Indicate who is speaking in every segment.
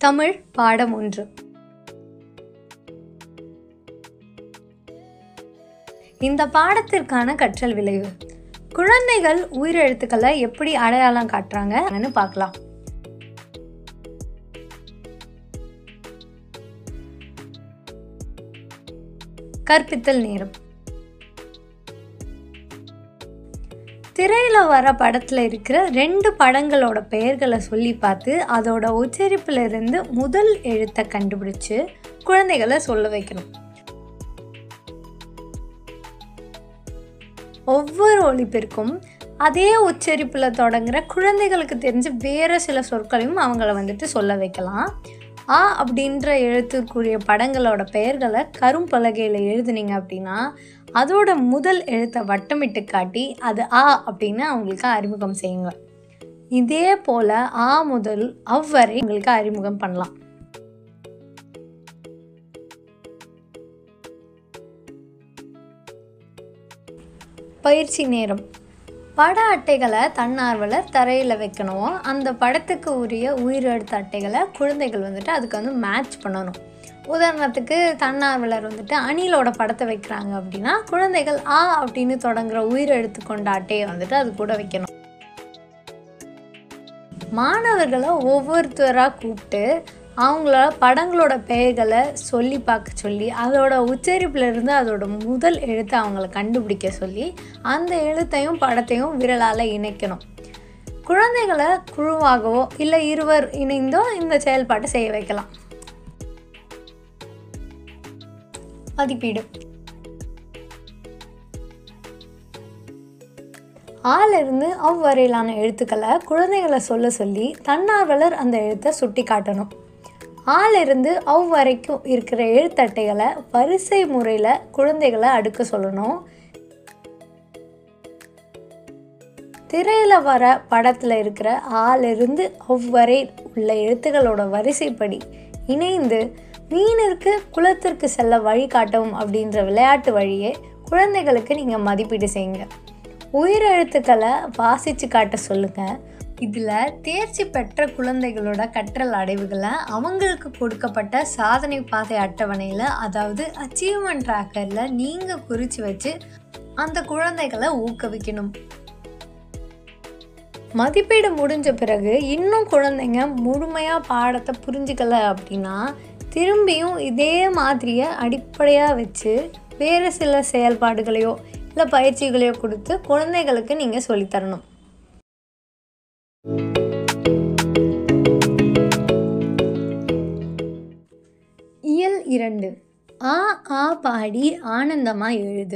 Speaker 1: தமிழ் பாடம் ஒன்று இந்த பாடத்திற்கான கற்றல் விளைவு குழந்தைகள் உயிரெழுத்துக்களை எப்படி அடையாளம் காட்டுறாங்கன்னு பார்க்கலாம் கற்பித்தல் நேரம் திரையில் வர படத்தில் இருக்கிற ரெண்டு படங்களோட பெயர்களை சொல்லி பார்த்து அதோட உச்சரிப்புல இருந்து முதல் எழுத்தை கண்டுபிடிச்சு குழந்தைகளை சொல்ல வைக்கணும் ஒவ்வொரு ஒலிப்பிற்கும் அதே உச்சரிப்பில் தொடங்குற குழந்தைகளுக்கு தெரிஞ்ச வேறு சில சொற்களையும் அவங்கள வந்துட்டு சொல்ல வைக்கலாம் ஆ அப்படின்ற எழுத்துக்குரிய படங்களோட பெயர்களை கரும்பலகையில் எழுதுனீங்க அப்படின்னா அதோட முதல் எழுத்தை வட்டமிட்டு காட்டி அது ஆ அப்படின்னு அவங்களுக்கு அறிமுகம் செய்யுங்க இதே போல் ஆ முதல் அவ்வரை உங்களுக்கு அறிமுகம் பண்ணலாம் பயிற்சி நேரம் பட அட்டைகளை தன்னார்வலர் தரையில் வைக்கணும் அந்த படத்துக்கு உரிய உயிரெழுத்து அட்டைகளை குழந்தைகள் வந்துட்டு அதுக்கு வந்து மேட்ச் பண்ணணும் உதாரணத்துக்கு தன்னார்வலர் வந்துட்டு அணிலோட படத்தை வைக்கிறாங்க அப்படின்னா குழந்தைகள் ஆ அப்படின்னு தொடங்குற உயிரெழுத்து கொண்ட அட்டையை வந்துட்டு அது கூட வைக்கணும் மாணவர்களை ஒவ்வொருத்தராக கூப்பிட்டு அவங்களோட படங்களோட பெயர்களை சொல்லி பார்க்க சொல்லி அதோட உச்சரிப்புல இருந்து அதோட முதல் எழுத்தை அவங்கள கண்டுபிடிக்க சொல்லி அந்த எழுத்தையும் படத்தையும் விரலால் இணைக்கணும் குழந்தைகளை குழுவாகவோ இல்லை இருவர் இணைந்தோ இந்த செயல்பாட்டை செய்ய வைக்கலாம் மதிப்பீடு ஆலிருந்து அவ்வரையிலான எழுத்துக்களை குழந்தைகளை சொல்ல சொல்லி தன்னார்வலர் அந்த எழுத்தை சுட்டி காட்டணும் ஆலிருந்து அவ் வரைக்கும் இருக்கிற எழுத்தட்டைகளை வரிசை முறையில் குழந்தைகளை அடுக்க சொல்லணும் திரையில் வர படத்தில் இருக்கிற ஆலிருந்து அவ்வரை உள்ள எழுத்துக்களோட வரிசைப்படி இணைந்து மீனிற்கு குளத்திற்கு செல்ல வழிகாட்டவும் அப்படின்ற விளையாட்டு வழியே குழந்தைகளுக்கு நீங்கள் மதிப்பீடு செய்யுங்க உயிரெழுத்துக்களை வாசித்து காட்ட சொல்லுங்கள் இதில் தேர்ச்சி பெற்ற குழந்தைகளோட கற்றல் அடைவுகளை அவங்களுக்கு கொடுக்கப்பட்ட சாதனை பாதை அட்டவணையில் அதாவது அச்சீவ்மெண்ட் ட்ராக்கரில் நீங்கள் குறித்து வச்சு அந்த குழந்தைகளை ஊக்குவிக்கணும் மதிப்பீடு முடிஞ்ச பிறகு இன்னும் குழந்தைங்க முழுமையாக பாடத்தை புரிஞ்சுக்கல அப்படின்னா திரும்பியும் இதே மாதிரியை அடிப்படையாக வச்சு வேறு சில செயல்பாடுகளையோ இல்லை பயிற்சிகளையோ கொடுத்து குழந்தைகளுக்கு நீங்கள் சொல்லித்தரணும் இயல் இரண்டு ஆ ஆ பாடி ஆனந்தமாக எழுது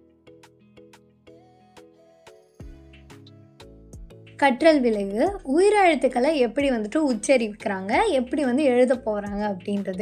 Speaker 1: கற்றல் விளைவு உயிரெழுத்துக்களை எப்படி வந்துட்டு உச்சரிக்கிறாங்க எப்படி வந்து எழுத போகிறாங்க அப்படின்றது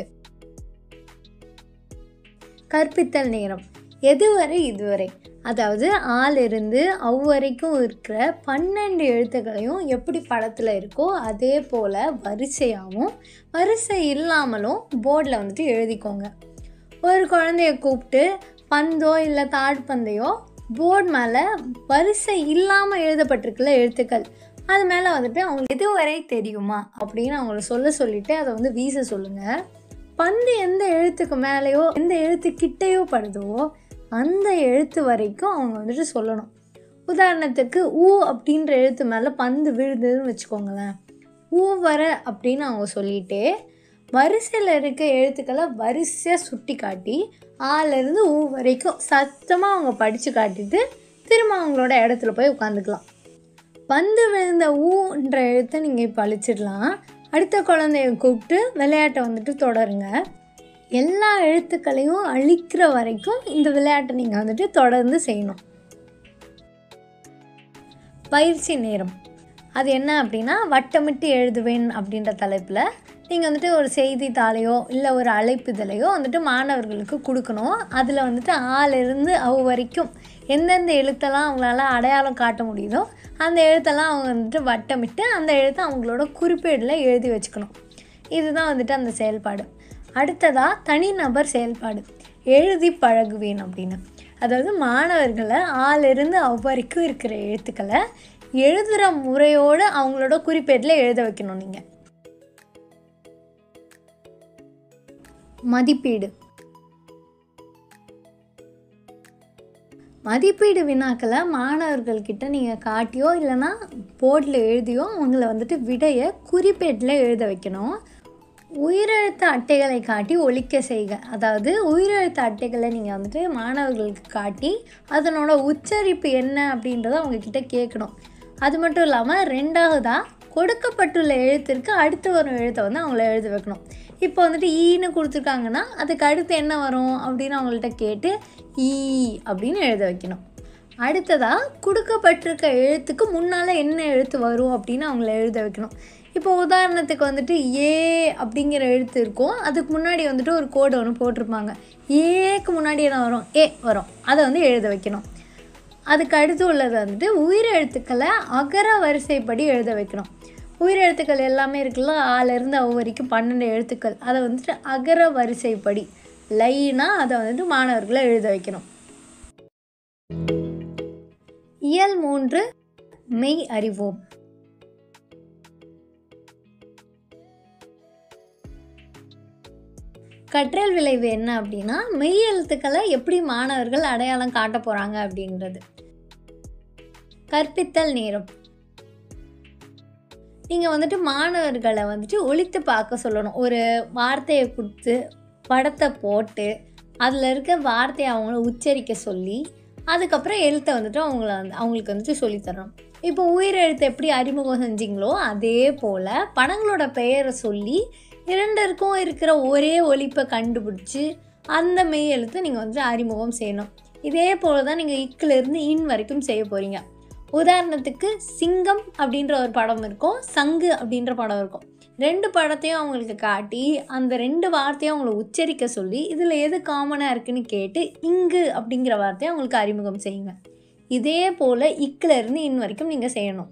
Speaker 1: கற்பித்தல் நேரம் எதுவரை இதுவரை அதாவது ஆளிருந்து அவ்வரைக்கும் இருக்கிற பன்னெண்டு எழுத்துக்களையும் எப்படி படத்தில் இருக்கோ அதே போல் வரிசையாகவும் வரிசை இல்லாமலும் போர்டில் வந்துட்டு எழுதிக்கோங்க ஒரு குழந்தைய கூப்பிட்டு பந்தோ இல்லை தாழ்பந்தையோ போர்டு மேலே வரிசை இல்லாமல் எழுதப்பட்டிருக்குல்ல எழுத்துக்கள் அது மேலே வந்துட்டு அவங்களுக்கு எதுவரை தெரியுமா அப்படின்னு அவங்கள சொல்ல சொல்லிவிட்டு அதை வந்து வீச சொல்லுங்கள் பந்து எந்த எழுத்துக்கு மேலேயோ எந்த எழுத்து கிட்டேயோ படுதோ அந்த எழுத்து வரைக்கும் அவங்க வந்துட்டு சொல்லணும் உதாரணத்துக்கு ஊ அப்படின்ற எழுத்து மேலே பந்து விழுதுன்னு வச்சுக்கோங்களேன் ஊ வர அப்படின்னு அவங்க சொல்லிட்டு வரிசையில் இருக்க எழுத்துக்களை வரிசையாக சுட்டி காட்டி ஆலேருந்து ஊ வரைக்கும் சத்தமாக அவங்க படித்து காட்டிட்டு திரும்ப அவங்களோட இடத்துல போய் உட்காந்துக்கலாம் பந்து விழுந்த ஊன்ற எழுத்தை நீங்கள் இப்போ அழிச்சிடலாம் அடுத்த குழந்தைய கூப்பிட்டு விளையாட்டை வந்துட்டு தொடருங்க எல்லா எழுத்துக்களையும் அழிக்கிற வரைக்கும் இந்த விளையாட்டை நீங்கள் வந்துட்டு தொடர்ந்து செய்யணும் பயிற்சி நேரம் அது என்ன அப்படின்னா வட்டமிட்டு எழுதுவேன் அப்படின்ற தலைப்பில் நீங்கள் வந்துட்டு ஒரு செய்தித்தாளையோ இல்லை ஒரு அழைப்புதலையோ வந்துட்டு மாணவர்களுக்கு கொடுக்கணும் அதில் வந்துட்டு ஆளிருந்து அவ வரைக்கும் எந்தெந்த எழுத்தெல்லாம் அவங்களால அடையாளம் காட்ட முடியுதோ அந்த எழுத்தெல்லாம் அவங்க வந்துட்டு வட்டமிட்டு அந்த எழுத்தை அவங்களோட குறிப்பேடில் எழுதி வச்சுக்கணும் இதுதான் வந்துட்டு அந்த செயல்பாடு அடுத்ததாக தனிநபர் செயல்பாடு எழுதி பழகுவேன் அப்படின்னு அதாவது மாணவர்களை ஆளிருந்து அவ்வரைக்கும் இருக்கிற எழுத்துக்களை எழுதுகிற முறையோடு அவங்களோட குறிப்பேட்டில் எழுத வைக்கணும் நீங்கள் மதிப்பீடு மதிப்பீடு வினாக்களை மாணவர்கள்கிட்ட நீங்கள் காட்டியோ இல்லைன்னா போர்டில் எழுதியோ அவங்கள வந்துட்டு விடையை குறிப்பேட்டில் எழுத வைக்கணும் உயிரெழுத்த அட்டைகளை காட்டி ஒழிக்க செய்க அதாவது உயிரெழுத்த அட்டைகளை நீங்கள் வந்துட்டு மாணவர்களுக்கு காட்டி அதனோட உச்சரிப்பு என்ன அப்படின்றத அவங்கக்கிட்ட கேட்கணும் அது மட்டும் இல்லாமல் ரெண்டாவதாக கொடுக்கப்பட்டுள்ள எழுத்திற்கு அடுத்து வரும் எழுத்தை வந்து அவங்கள எழுத வைக்கணும் இப்போ வந்துட்டு ஈன்னு கொடுத்துருக்காங்கன்னா அதுக்கு அடுத்து என்ன வரும் அப்படின்னு அவங்கள்ட்ட கேட்டு ஈ அப்படின்னு எழுத வைக்கணும் அடுத்ததாக கொடுக்கப்பட்டிருக்க எழுத்துக்கு முன்னால் என்ன எழுத்து வரும் அப்படின்னு அவங்கள எழுத வைக்கணும் இப்போ உதாரணத்துக்கு வந்துட்டு ஏ அப்படிங்கிற எழுத்து இருக்கும் அதுக்கு முன்னாடி வந்துட்டு ஒரு கோடு ஒன்று போட்டிருப்பாங்க ஏக்கு முன்னாடி என்ன வரும் ஏ வரும் அதை வந்து எழுத வைக்கணும் அதுக்கு அடுத்து உள்ளது வந்துட்டு உயிரெழுத்துக்களை அகர வரிசைப்படி எழுத வைக்கணும் உயிரெழுத்துக்கள் எல்லாமே இருக்குல்ல ஆலேருந்து அவ வரைக்கும் பன்னெண்டு எழுத்துக்கள் அதை வந்துட்டு அகர வரிசைப்படி லைனாக அதை வந்துட்டு மாணவர்களை எழுத வைக்கணும் இயல் மூன்று மெய் அறிவோம் கற்றல் விளைவு என்ன அப்படின்னா மெய் எழுத்துக்களை எப்படி மாணவர்கள் அடையாளம் காட்ட போகிறாங்க அப்படின்றது கற்பித்தல் நேரம் நீங்கள் வந்துட்டு மாணவர்களை வந்துட்டு ஒழித்து பார்க்க சொல்லணும் ஒரு வார்த்தையை கொடுத்து படத்தை போட்டு அதில் இருக்க வார்த்தையை அவங்கள உச்சரிக்க சொல்லி அதுக்கப்புறம் எழுத்தை வந்துட்டு அவங்கள வந்து அவங்களுக்கு வந்துட்டு சொல்லித்தரணும் இப்போ உயிரெழுத்தை எப்படி அறிமுகம் செஞ்சீங்களோ அதே போல் படங்களோட பெயரை சொல்லி இரண்டருக்கும் இருக்கிற ஒரே ஒலிப்பை கண்டுபிடிச்சி அந்த மெய் எழுத்தை நீங்கள் வந்துட்டு அறிமுகம் செய்யணும் இதே போல் தான் நீங்கள் இக்கிலேருந்து இன் வரைக்கும் செய்ய போகிறீங்க உதாரணத்துக்கு சிங்கம் அப்படின்ற ஒரு படம் இருக்கும் சங்கு அப்படின்ற படம் இருக்கும் ரெண்டு படத்தையும் அவங்களுக்கு காட்டி அந்த ரெண்டு வார்த்தையும் அவங்கள உச்சரிக்க சொல்லி இதில் எது காமனாக இருக்குன்னு கேட்டு இங்கு அப்படிங்கிற வார்த்தையை அவங்களுக்கு அறிமுகம் செய்யுங்க இதே போல் இக்கில் இருந்து இன் வரைக்கும் நீங்கள் செய்யணும்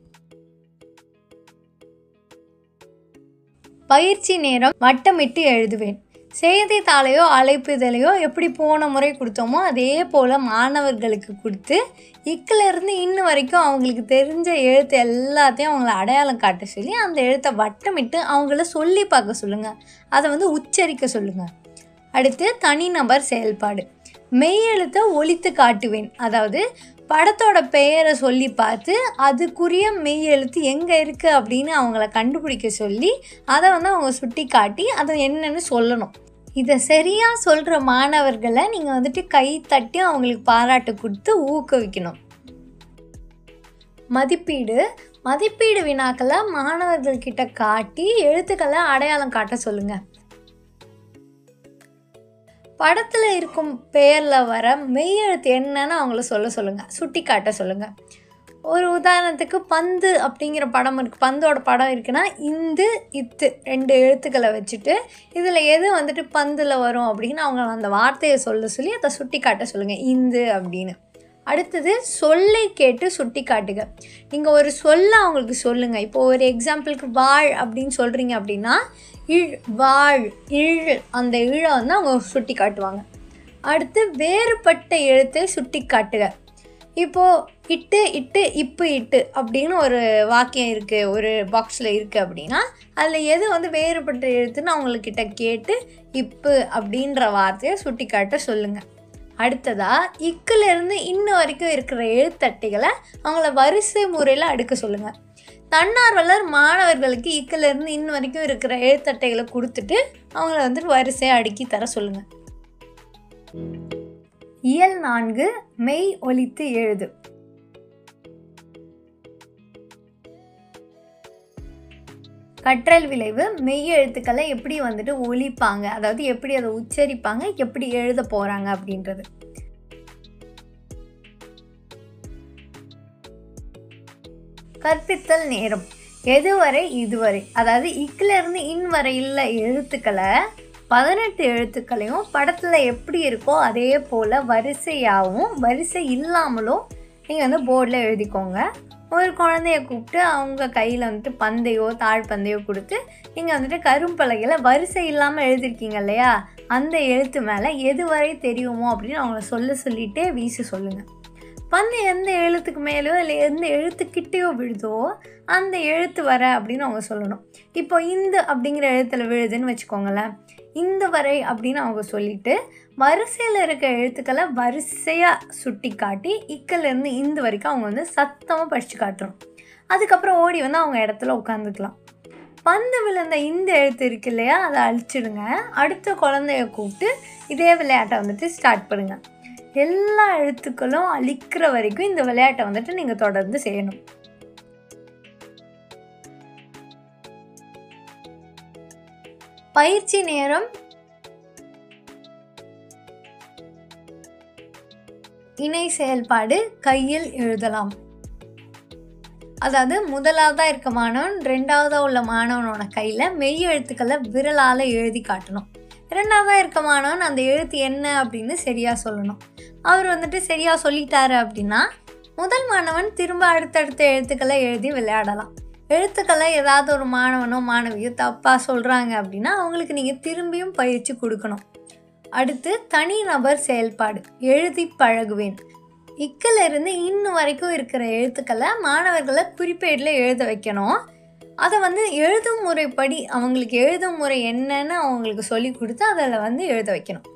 Speaker 1: பயிற்சி நேரம் வட்டமிட்டு எழுதுவேன் செய்தித்தாளையோ அழைப்புதலையோ எப்படி போன முறை கொடுத்தோமோ அதே போல் மாணவர்களுக்கு கொடுத்து இக்கிலிருந்து இன்னும் வரைக்கும் அவங்களுக்கு தெரிஞ்ச எழுத்து எல்லாத்தையும் அவங்கள அடையாளம் காட்ட சொல்லி அந்த எழுத்தை வட்டமிட்டு அவங்கள சொல்லி பார்க்க சொல்லுங்கள் அதை வந்து உச்சரிக்க சொல்லுங்கள் அடுத்து தனிநபர் செயல்பாடு மெய் எழுத்தை ஒழித்து காட்டுவேன் அதாவது படத்தோட பெயரை சொல்லி பார்த்து அதுக்குரிய மெய் எழுத்து எங்கே இருக்குது அப்படின்னு அவங்கள கண்டுபிடிக்க சொல்லி அதை வந்து அவங்க சுட்டி காட்டி அதை என்னன்னு சொல்லணும் இதை சரியாக சொல்கிற மாணவர்களை நீங்கள் வந்துட்டு கை தட்டி அவங்களுக்கு பாராட்டு கொடுத்து ஊக்குவிக்கணும் மதிப்பீடு மதிப்பீடு வினாக்களை மாணவர்கள்கிட்ட காட்டி எழுத்துக்களை அடையாளம் காட்ட சொல்லுங்கள் படத்தில் இருக்கும் பெயரில் வர மெய்யெழுத்து என்னன்னு அவங்கள சொல்ல சொல்லுங்கள் சுட்டி காட்ட சொல்லுங்கள் ஒரு உதாரணத்துக்கு பந்து அப்படிங்கிற படம் இருக்குது பந்தோட படம் இருக்குன்னா இந்து இத்து ரெண்டு எழுத்துக்களை வச்சுட்டு இதில் எது வந்துட்டு பந்தில் வரும் அப்படின்னு அவங்க அந்த வார்த்தையை சொல்ல சொல்லி அதை சுட்டி காட்ட சொல்லுங்கள் இந்து அப்படின்னு அடுத்தது சொல்லை கேட்டு சுட்டி காட்டுக நீங்கள் ஒரு சொல்ல அவங்களுக்கு சொல்லுங்கள் இப்போ ஒரு எக்ஸாம்பிளுக்கு வாழ் அப்படின்னு சொல்கிறீங்க அப்படின்னா இழ் வாழ் இழ் அந்த இழை வந்து அவங்க சுட்டி காட்டுவாங்க அடுத்து வேறுபட்ட எழுத்தை சுட்டி காட்டுக இப்போது இட்டு இட்டு இப்பு இட்டு அப்படின்னு ஒரு வாக்கியம் இருக்குது ஒரு பாக்ஸில் இருக்குது அப்படின்னா அதில் எது வந்து வேறுபட்ட எழுத்துன்னு அவங்கக்கிட்ட கேட்டு இப்பு அப்படின்ற வார்த்தையை சுட்டி காட்ட சொல்லுங்கள் அடுத்ததாக இக்கிலிருந்து இன்ன வரைக்கும் இருக்கிற எழுத்தட்டைகளை அவங்கள வரிசை முறையில் அடுக்க சொல்லுங்கள் தன்னார்வலர் மாணவர்களுக்கு இக்கிலிருந்து இன்ன வரைக்கும் இருக்கிற எழுத்தட்டைகளை கொடுத்துட்டு அவங்கள வந்துட்டு வரிசையாக அடுக்கி தர சொல்லுங்கள் இயல் நான்கு மெய் ஒலித்து எழுது கற்றல் விளைவு மெய் எழுத்துக்களை எப்படி வந்துட்டு ஒலிப்பாங்க அதாவது எப்படி அதை உச்சரிப்பாங்க எப்படி எழுத போகிறாங்க அப்படின்றது கற்பித்தல் நேரம் எதுவரை இதுவரை அதாவது இக்கிலிருந்து இன் வரையில் எழுத்துக்களை பதினெட்டு எழுத்துக்களையும் படத்தில் எப்படி இருக்கோ அதே போல் வரிசையாகவும் வரிசை இல்லாமலும் நீங்கள் வந்து போர்டில் எழுதிக்கோங்க ஒரு குழந்தைய கூப்பிட்டு அவங்க கையில் வந்துட்டு பந்தையோ தாழ்பந்தையோ கொடுத்து நீங்கள் வந்துட்டு கரும்பலகையில் வரிசை இல்லாமல் எழுதிருக்கீங்க இல்லையா அந்த எழுத்து மேலே எது வரை தெரியுமோ அப்படின்னு அவங்கள சொல்ல சொல்லிகிட்டே வீச சொல்லுங்கள் பந்து எந்த எழுத்துக்கு மேலேயோ இல்லை எந்த எழுத்துக்கிட்டேயோ விழுதோ அந்த எழுத்து வர அப்படின்னு அவங்க சொல்லணும் இப்போ இந்த அப்படிங்கிற எழுத்தில் விழுதுன்னு வச்சுக்கோங்களேன் இந்த வரை அப்படின்னு அவங்க சொல்லிட்டு வரிசையில் இருக்க எழுத்துக்களை வரிசையாக சுட்டி காட்டி இக்கலேருந்து இந்த வரைக்கும் அவங்க வந்து சத்தமாக படித்து காட்டணும் அதுக்கப்புறம் ஓடி வந்து அவங்க இடத்துல உட்காந்துக்கலாம் பந்து விழுந்த இந்த எழுத்து இருக்கு இல்லையா அதை அழிச்சிடுங்க அடுத்த குழந்தைய கூப்பிட்டு இதே விளையாட்டை வந்துட்டு ஸ்டார்ட் பண்ணுங்க எல்லா எழுத்துக்களும் அழிக்கிற வரைக்கும் இந்த விளையாட்டை வந்துட்டு நீங்கள் தொடர்ந்து செய்யணும் பயிற்சி நேரம் இணை செயல்பாடு கையில் எழுதலாம் அதாவது முதலாவதாக இருக்க மாணவன் ரெண்டாவதாக உள்ள மாணவனோட கையில் மெய் எழுத்துக்களை விரலால் எழுதி காட்டணும் ரெண்டாவதாக இருக்க மாணவன் அந்த எழுத்து என்ன அப்படின்னு சரியாக சொல்லணும் அவர் வந்துட்டு சரியாக சொல்லிட்டாரு அப்படின்னா முதல் மாணவன் திரும்ப அடுத்தடுத்த எழுத்துக்களை எழுதி விளையாடலாம் எழுத்துக்களை ஏதாவது ஒரு மாணவனோ மாணவியோ தப்பாக சொல்கிறாங்க அப்படின்னா அவங்களுக்கு நீங்கள் திரும்பியும் பயிற்சி கொடுக்கணும் அடுத்து தனிநபர் செயல்பாடு எழுதி பழகுவேன் இக்கில் இருந்து இன்னும் வரைக்கும் இருக்கிற எழுத்துக்களை மாணவர்களை குறிப்பேடில் எழுத வைக்கணும் அதை வந்து எழுதும் முறைப்படி அவங்களுக்கு எழுதும் முறை என்னன்னு அவங்களுக்கு சொல்லி கொடுத்து அதில் வந்து எழுத வைக்கணும்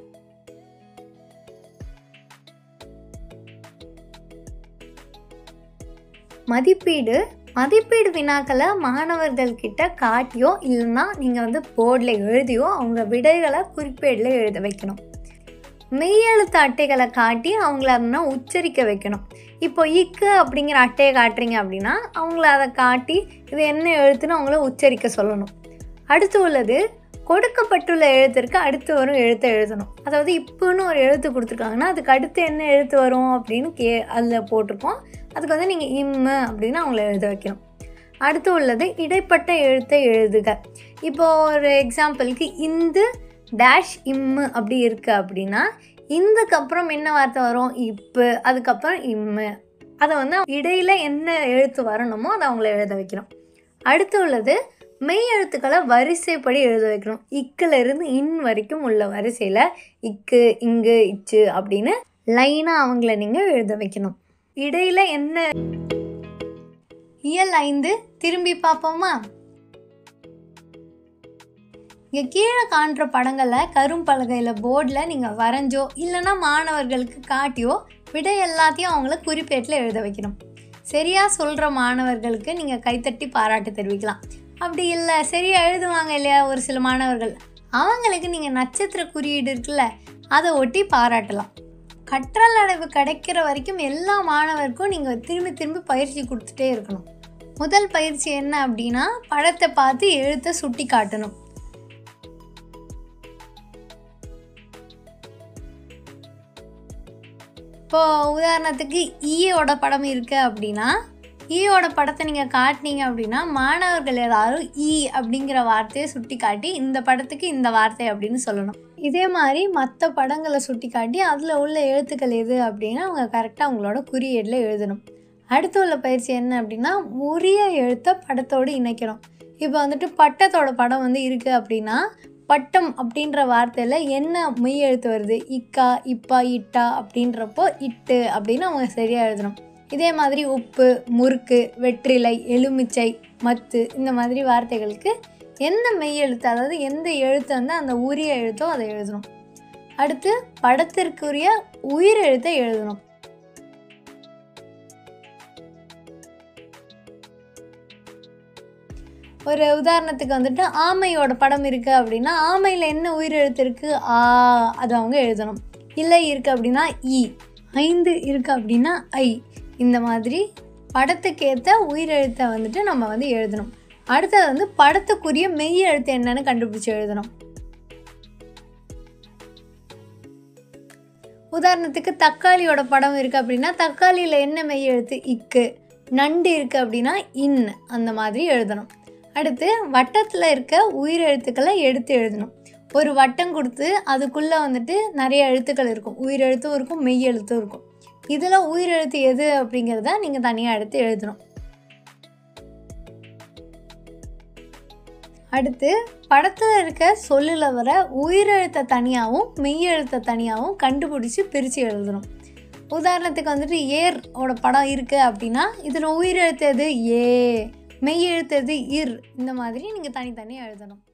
Speaker 1: மதிப்பீடு மதிப்பீடு வினாக்களை மாணவர்கள் கிட்ட காட்டியோ இல்லைன்னா நீங்கள் வந்து போர்டில் எழுதியோ அவங்க விடைகளை குறிப்பேடில் எழுத வைக்கணும் மெய்யெழுத்து அட்டைகளை காட்டி அவங்கள அதனால் உச்சரிக்க வைக்கணும் இப்போ இக்கு அப்படிங்கிற அட்டையை காட்டுறீங்க அப்படின்னா அவங்கள அதை காட்டி இது என்ன எழுத்துன்னு அவங்கள உச்சரிக்க சொல்லணும் அடுத்து உள்ளது கொடுக்கப்பட்டுள்ள எழுத்திற்கு அடுத்து வரும் எழுத்தை எழுதணும் அதாவது இப்போன்னு ஒரு எழுத்து கொடுத்துருக்காங்கன்னா அதுக்கு அடுத்து என்ன எழுத்து வரும் அப்படின்னு கே அதில் போட்டிருக்கோம் அதுக்கு வந்து நீங்கள் இம்மு அப்படின்னு அவங்கள எழுத வைக்கணும் அடுத்து உள்ளது இடைப்பட்ட எழுத்தை எழுதுக இப்போ ஒரு எக்ஸாம்பிளுக்கு இந்து டேஷ் இம்மு அப்படி இருக்குது அப்படின்னா இந்துக்கு அப்புறம் என்ன வார்த்தை வரும் இப்பு அதுக்கப்புறம் இம்மு அதை வந்து இடையில் என்ன எழுத்து வரணுமோ அதை அவங்கள எழுத வைக்கணும் அடுத்து உள்ளது மெய் எழுத்துக்களை வரிசைப்படி எழுத வைக்கணும் இக்கில் இருந்து இன் வரைக்கும் உள்ள வரிசையில் இக்கு இங்கு இச்சு அப்படின்னு லைனாக அவங்கள நீங்கள் எழுத வைக்கணும் இடையில் என்ன இயல் ஐந்து திரும்பி பார்ப்போமா இங்கே கீழே காண்ற படங்களை கரும்பலகையில் போர்டில் நீங்கள் வரைஞ்சோ இல்லைன்னா மாணவர்களுக்கு காட்டியோ விடை எல்லாத்தையும் அவங்கள குறிப்பேட்டில் எழுத வைக்கணும் சரியாக சொல்கிற மாணவர்களுக்கு நீங்கள் கைத்தட்டி பாராட்டு தெரிவிக்கலாம் அப்படி இல்லை சரியாக எழுதுவாங்க இல்லையா ஒரு சில மாணவர்கள் அவங்களுக்கு நீங்கள் நட்சத்திர குறியீடு இருக்குல்ல அதை ஒட்டி பாராட்டலாம் கற்றல் அடைவு கிடைக்கிற வரைக்கும் எல்லா மாணவருக்கும் நீங்கள் திரும்பி திரும்பி பயிற்சி கொடுத்துட்டே இருக்கணும் முதல் பயிற்சி என்ன அப்படின்னா படத்தை பார்த்து எழுத்தை சுட்டி காட்டணும் இப்போ உதாரணத்துக்கு ஈயோட படம் இருக்குது அப்படின்னா ஈயோட படத்தை நீங்கள் காட்டினீங்க அப்படின்னா மாணவர்கள் எல்லாரும் ஈ அப்படிங்கிற வார்த்தையை சுட்டி காட்டி இந்த படத்துக்கு இந்த வார்த்தை அப்படின்னு சொல்லணும் இதே மாதிரி மற்ற படங்களை சுட்டி காட்டி அதில் உள்ள எழுத்துக்கள் எது அப்படின்னா அவங்க கரெக்டாக அவங்களோட குறியீடில் எழுதணும் அடுத்து உள்ள பயிற்சி என்ன அப்படின்னா உரிய எழுத்தை படத்தோடு இணைக்கணும் இப்போ வந்துட்டு பட்டத்தோட படம் வந்து இருக்குது அப்படின்னா பட்டம் அப்படின்ற வார்த்தையில் என்ன மெய் எழுத்து வருது இக்கா இப்பா இட்டா அப்படின்றப்போ இட்டு அப்படின்னு அவங்க சரியாக எழுதணும் இதே மாதிரி உப்பு முறுக்கு வெற்றிலை எலுமிச்சை மத்து இந்த மாதிரி வார்த்தைகளுக்கு எந்த மெய் எழுத்து அதாவது எந்த எழுத்து வந்து அந்த உரிய எழுத்தோ அதை எழுதணும் அடுத்து படத்திற்குரிய உயிர் எழுத்தை எழுதணும் ஒரு உதாரணத்துக்கு வந்துட்டு ஆமையோட படம் இருக்குது அப்படின்னா ஆமையில் என்ன உயிர் எழுத்து இருக்குது ஆ அது அவங்க எழுதணும் இல்லை இருக்குது அப்படின்னா இ ஐந்து இருக்குது அப்படின்னா ஐ இந்த மாதிரி படத்துக்கு ஏற்ற உயிரெழுத்தை வந்துட்டு நம்ம வந்து எழுதணும் அடுத்தது வந்து படத்துக்குரிய மெய் எழுத்து என்னன்னு கண்டுபிடிச்சு எழுதணும் உதாரணத்துக்கு தக்காளியோட படம் இருக்குது அப்படின்னா தக்காளியில் என்ன மெய் எழுத்து இக்கு நண்டு இருக்குது அப்படின்னா இன் அந்த மாதிரி எழுதணும் அடுத்து வட்டத்தில் இருக்க உயிர் எழுத்துக்களை எடுத்து எழுதணும் ஒரு வட்டம் கொடுத்து அதுக்குள்ளே வந்துட்டு நிறைய எழுத்துக்கள் இருக்கும் உயிர் எழுத்தும் இருக்கும் மெய் எழுத்தும் இருக்கும் இதில் உயிர் எழுத்து எது அப்படிங்கிறத நீங்கள் தனியாக எடுத்து எழுதணும் அடுத்து படத்தில் இருக்க சொல்லில் வர உயிரெழுத்தை தனியாகவும் மெய்யெழுத்தை தனியாகவும் கண்டுபிடிச்சி பிரித்து எழுதணும் உதாரணத்துக்கு வந்துட்டு ஏர் ஓட படம் இருக்குது அப்படின்னா இதில் உயிரெழுத்து எது ஏ மெய் எழுத்து எது இர் இந்த மாதிரி நீங்கள் தனித்தனியாக எழுதணும்